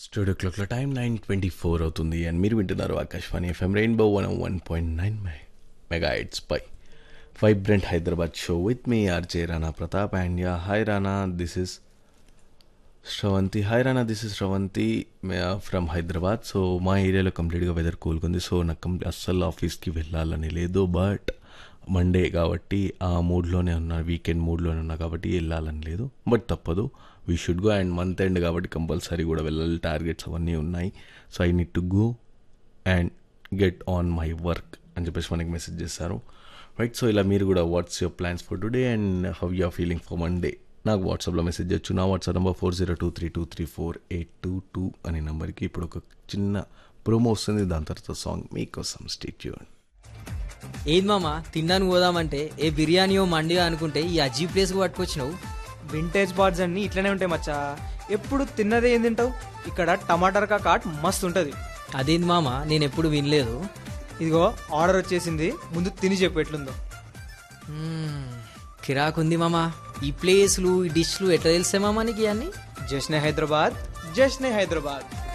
studio క్లాక్లో time nine twenty four అవుతుంది and మీరు వింటున్నారు Akashvani FM rainbow one one point nine mega eights పై vibrant Hyderabad show with me RJ Rana Pratap and yeah hi Rana this is Sravanthi hi Rana this is Sravanthi from Hyderabad so మా ఏరియాలో కంప్లీట్గా weather కూల్కుంది so నాకు కంప్లీట్ అస్సలు ఆఫీస్కి వెళ్ళాలని లేదు బట్ మండే కాబట్టి ఆ మూడ్లోనే ఉన్నా వీకెండ్ మూడ్లోనే ఉన్నా కాబట్టి వెళ్ళాలని లేదు బట్ తప్పదు we should go and month end కాబట్టి కంపల్సరీ కూడా వెళ్ళాలి టార్గెట్స్ అవన్నీ ఉన్నాయి so I need to go and get on my work అని చెప్పేసి మనకి మెసేజ్ చేస్తారు రైట్ సో ఇలా మీరు కూడా what's your plans for today and how you are feeling for Monday నాకు వాట్సాప్లో మెసేజ్ చేయొచ్చు నా WhatsApp number four zero two three two three four eight two two అనే నెంబర్కి ఇప్పుడు ఒక చిన్న ప్రోమో వస్తుంది దాని తర్వాత సాంగ్ మీకోసం స్టేట్ చేయండి ఏది మామ తినడానికి పోదామంటే ఏ బిర్యానీయో మండియో అనుకుంటే ఈ అజీబ్ ప్లేస్కి పట్టుకొచ్చినావు వింటేజ్ బార్డ్స్ అన్ని ఇట్లనే ఉంటాయి మచ్చా ఎప్పుడు తిన్నదే ఏం తింటావు ఇక్కడ టమాటర్ కాట్ మస్తు ఉంటుంది అదేంది మామ నేను ఎప్పుడు వినలేదు ఇదిగో ఆర్డర్ వచ్చేసింది ముందు తిని చెప్పు ఎట్లుందో మ్మ్, కిరాకుంది మామ ఈ ప్లేస్లు ఈ డిష్లు ఎట్లా తెలిసే మామ నీకు ఇవన్నీ జశ్నే హైదరాబాద్ జశ్నే హైదరాబాద్